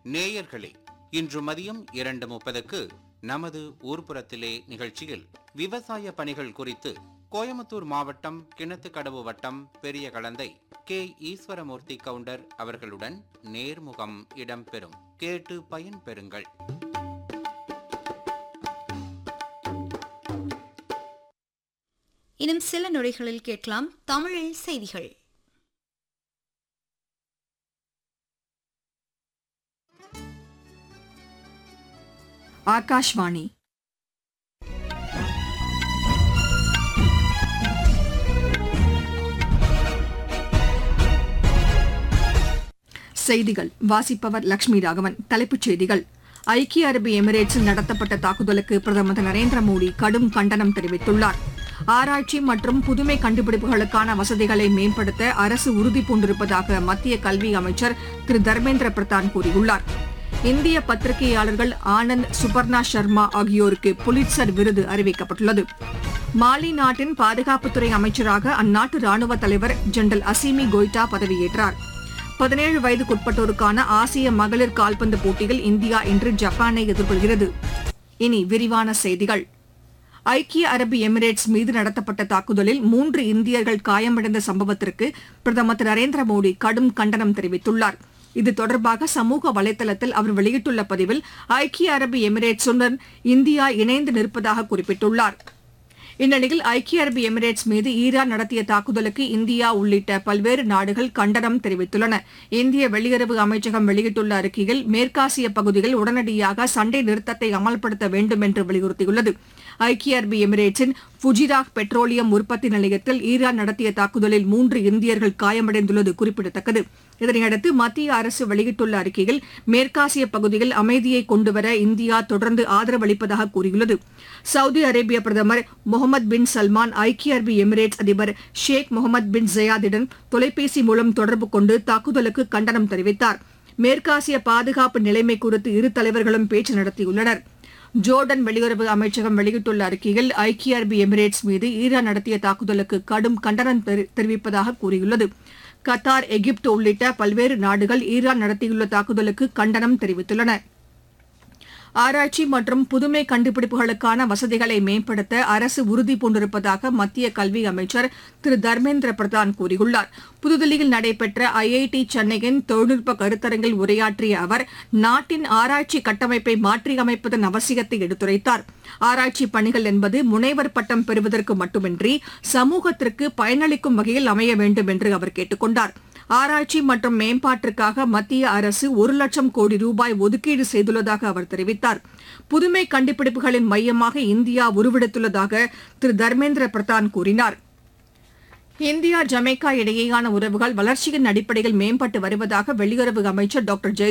நேயர்களே இன்று மதியம் இரண்டு முப்பதுக்கு நமது ஊர்ப்புறத்திலே நிகழ்ச்சியில் விவசாய பணிகள் குறித்து கோயமுத்தூர் மாவட்டம் கிணத்துக்கடவு வட்டம் பெரிய கலந்தை கே ஈஸ்வரமூர்த்தி கவுண்டர் அவர்களுடன் நேர்முகம் இடம்பெறும் கேட்டு பயன்பெறுங்கள் இன்னும் சில நொடிகளில் கேட்கலாம் தமிழில் செய்திகள் ஆகாஷ்வாணி செய்திகள் வாசிப்பவர் லட்சுமி ராகவன் தலைப்புச் செய்திகள் ஐக்கிய அரபு எமிரேட்ஸில் நடத்தப்பட்ட தாக்குதலுக்கு பிரதமர் திரு நரேந்திர மோடி கடும் கண்டனம் தெரிவித்துள்ளார் ஆராய்ச்சி மற்றும் புதுமை கண்டுபிடிப்புகளுக்கான வசதிகளை மேம்படுத்த அரசு உறுதி பூண்டிருப்பதாக மத்திய கல்வி அமைச்சர் திரு தர்மேந்திர பிரதான் கூறியுள்ளார் இந்திய பத்திரிகையாளர்கள் ஆனந்த் சுபர்ணா சர்மா ஆகியோருக்கு புலிட்சர் விருது அறிவிக்கப்பட்டுள்ளது மாலி நாட்டின் பாதுகாப்புத்துறை அமைச்சராக அந்நாட்டு ராணுவ தலைவர் ஜெனரல் அசிமி கோய்டா பதவியேற்றார் பதினேழு வயதுக்குட்பட்டோருக்கான ஆசிய மகளிர் கால்பந்து போட்டியில் இந்தியா இன்று ஜப்பானை எதிர்கொள்கிறது இனி விரிவான செய்திகள் ஐக்கிய அரபு எமிரேட்ஸ் மீது நடத்தப்பட்ட தாக்குதலில் மூன்று இந்தியர்கள் காயமடைந்த சம்பவத்திற்கு பிரதமர் திரு நரேந்திர மோடி கடும் கண்டனம் தெரிவித்துள்ளார் இது தொடர்பாக சமூக வலைதளத்தில் அவர் வெளியிட்டுள்ள பதிவில் ஐக்கிய அரபு எமிரேட்ஸுடன் இந்தியா இணைந்து நிற்பதாக குறிப்பிட்டுள்ளார் இந்நிலையில் ஐக்கிய அரபு எமிரேட்ஸ் மீது ஈரான் நடத்திய தாக்குதலுக்கு இந்தியா உள்ளிட்ட பல்வேறு நாடுகள் கண்டனம் தெரிவித்துள்ளன இந்திய வெளியுறவு அமைச்சகம் வெளியிட்டுள்ள அறிக்கையில் மேற்காசிய பகுதியில் உடனடியாக சண்டை நிறுத்தத்தை அமல்படுத்த வேண்டும் என்று வலியுறுத்தியுள்ளது ஐக்கிய அரபு எமிரேட்ஸின் ஃபுஜிராக் பெட்ரோலியம் உற்பத்தி நிலையத்தில் ஈரான் நடத்திய தாக்குதலில் மூன்று இந்தியர்கள் காயமடைந்துள்ளது குறிப்பிடத்தக்கது இதனையடுத்து மத்திய அரசு வெளியிட்டுள்ள அறிக்கையில் மேற்காசிய பகுதியில் அமைதியை கொண்டுவர இந்தியா தொடர்ந்து ஆதரவளிப்பதாக கூறியுள்ளது சவுதி அரேபிய பிரதமர் முகமது பின் சல்மான் ஐக்கிய அரபு எமிரேட்ஸ் அதிபர் ஷேக் முகமது பின் ஜயாதுடன் தொலைபேசி மூலம் தொடர்பு கொண்டு தாக்குதலுக்கு கண்டனம் தெரிவித்தார் மேற்காசிய பாதுகாப்பு நிலைமை குறித்து இரு தலைவர்களும் பேச்சு நடத்தியுள்ளனா் ஜோர்டன் வெளியுறவு அமைச்சகம் வெளியிட்டுள்ள அறிக்கையில் ஐக்கிய அரபு எமிரேட்ஸ் மீது ஈரான் நடத்திய தாக்குதலுக்கு கடும் கண்டனம் தெரி- தெரிவிப்பதாக கூறியுள்ளது கத்தார் எகிப்து உள்ளிட்ட பல்வேறு நாடுகள் ஈரான் நடத்தியுள்ள தாக்குதலுக்கு கண்டனம் தெரிவித்துள்ளன ஆராய்ச்சி மற்றும் புதுமை கண்டுபிடிப்புகளுக்கான வசதிகளை மேம்படுத்த அரசு உறுதி பூண்டிருப்பதாக மத்திய கல்வி அமைச்சர் திரு தர்மேந்திர பிரதான் கூறியுள்ளார் புதுதில்லியில் நடைபெற்ற ஐஐடி சென்னையின் தொழில்நுட்ப கருத்தரங்கில் உரையாற்றிய அவர் நாட்டின் ஆராய்ச்சி கட்டமைப்பை மாற்றியமைப்பதன் அவசியத்தை எடுத்துரைத்தார் ஆராய்ச்சி பணிகள் என்பது முனைவர் பட்டம் பெறுவதற்கு மட்டுமின்றி சமூகத்திற்கு பயனளிக்கும் வகையில் அமைய வேண்டும் என்று அவர் கேட்டுக் கொண்டார் ஆராய்ச்சி மற்றும் மேம்பாட்டிற்காக மத்திய அரசு ஒரு லட்சம் கோடி ரூபாய் ஒதுக்கீடு செய்துள்ளதாக அவர் தெரிவித்தார் புதுமை கண்டுபிடிப்புகளின் மையமாக இந்தியா உருவெடுத்துள்ளதாக திரு தர்மேந்திர பிரதான் கூறினார் இந்தியா ஜமைக்கா இடையேயான உறவுகள் வளர்ச்சியின் அடிப்படையில் மேம்பட்டு வருவதாக வெளியுறவு அமைச்சர் டாக்டர் ஜெய்